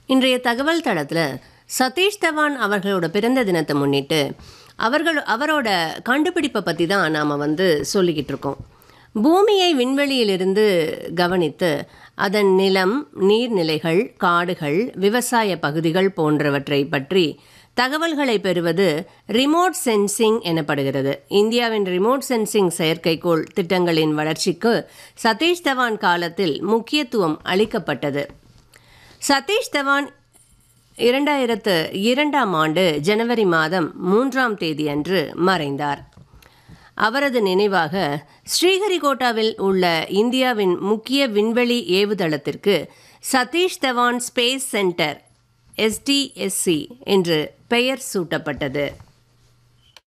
இன்றைய தகவல் தளத்தில் சதீஷ் தவான் அவர்களோட பிறந்த தினத்தை முன்னிட்டு அவர்கள் அவரோட கண்டுபிடிப்பை பற்றி தான் நாம் வந்து சொல்லிக்கிட்டு இருக்கோம் பூமியை விண்வெளியிலிருந்து கவனித்து அதன் நிலம் நீர்நிலைகள் காடுகள் விவசாய பகுதிகள் போன்றவற்றை பற்றி தகவல்களை பெறுவது ரிமோட் சென்சிங் எனப்படுகிறது இந்தியாவின் ரிமோட் சென்சிங் செயற்கைக்கோள் திட்டங்களின் வளர்ச்சிக்கு சதீஷ் தவான் காலத்தில் முக்கியத்துவம் அளிக்கப்பட்டது சதீஷ் தவான் இரண்டாயிரத்து இரண்டாம் ஆண்டு ஜனவரி மாதம் மூன்றாம் தேதி அன்று மறைந்தார் அவரது நினைவாக ஸ்ரீஹரிகோட்டாவில் உள்ள இந்தியாவின் முக்கிய விண்வெளி ஏவுதளத்திற்கு Satish Dhawan space centre SDSC என்று பெயர் சூட்டப்பட்டது